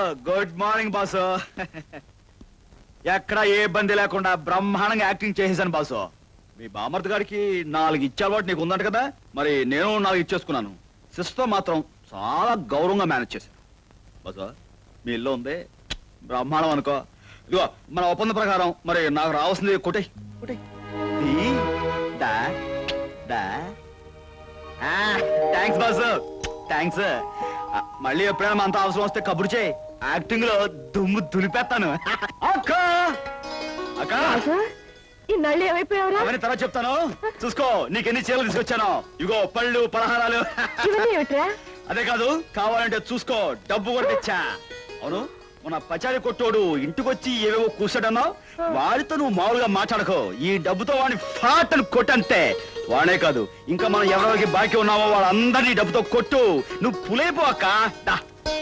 Good morning boss ఎక్కడ ఏ ఇబ్బంది లేకుండా బ్రహ్మాండంగా యాక్టింగ్ చేసేసాను బాసు మీ బామర్ది గారికి నాలుగు ఇచ్చే అలవాటు నీకు ఉందంట కదా మరి నేను నాలుగు ఇచ్చేసుకున్నాను సిస్టర్ మాత్రం చాలా గౌరవంగా మేనేజ్ చేశాను బాసు మీ ఇల్లు ఉంది బ్రహ్మాండం అనుకో ఇదిగో మన ఒప్పంద ప్రకారం మరి నాకు రావాల్సింది కొట్టే కొట్టే దా దా థ్యాంక్స్ బాసు థ్యాంక్స్ మళ్ళీ ఎప్పుడైనా అంత అవసరం వస్తే కబురు చేయి యాక్టింగ్ లో దుమ్ము దులిపేస్తాను అక్క అక్క రాజా ఇన్నాళ్ళు ఏమైపోయావురా అవన్నీ తర్వాత చెప్తాను చూసుకో నీకెన్ని చీరలు తీసుకొచ్చాను ఇగో పళ్ళు పలహారాలు ఇవన్నీ ఏమిట్రా అదే కాదు కావాలంటే చూసుకో డబ్బు కూడా తెచ్చా అవును మన పచారి కొట్టోడు ఇంటికొచ్చి ఏవేవో కూర్చాడన్నావు వాడితో నువ్వు మామూలుగా మాట్లాడకో ఈ డబ్బుతో వాడిని ఫాట్ అని కొట్టంతే వాడే కాదు ఇంకా మనం ఎవరెవరికి బాకీ ఉన్నామో వాళ్ళందరినీ ఈ డబ్బుతో కొట్టు నువ్వు పులైపో అక్క దా.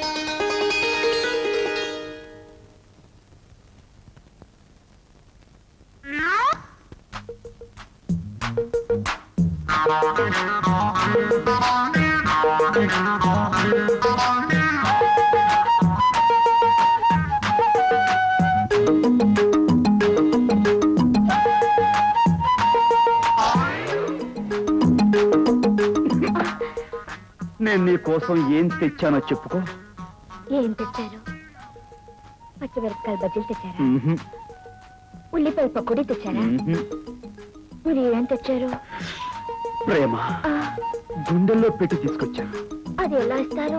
నేను నీ కోసం ఏం తెచ్చానో చెప్పుకో ఏం తెచ్చారు పచ్చిమిరపకాయలు బజ్జీలు తెచ్చారా మ్మ్హ్. ఉల్లిపాయ పకోడీ తెచ్చారా మ్మ్హ్. మరి ఏం తెచ్చారు ప్రేమ ఆ, గుండెల్లో పెట్టి తీసుకొచ్చాను అది ఎలా ఇస్తారు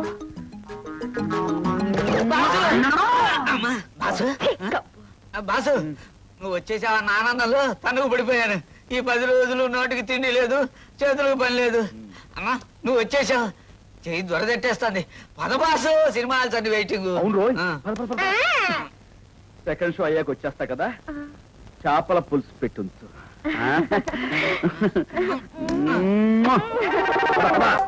అమ్మా, బాసు ఆ, బాసు నువ్వు వచ్చేసావా నానందలో తనకు పడిపోయాను ఈ పది రోజులు నోటికి తిండి లేదు చేతులకు పని లేదు అమ్మా నువ్వు వచ్చేసావు చెయ్యి దొరదెట్టేస్తుంది పద బాసు సినిమా హాల్స్ వెయిటింగ్ అవును రోయ్ ఆ. పద, పద, పద. సెకండ్ షో అయ్యాక వచ్చేస్తా కదా చేపల పులుసు పెట్టుంచు ఆ? మ్మ్. పద, పద.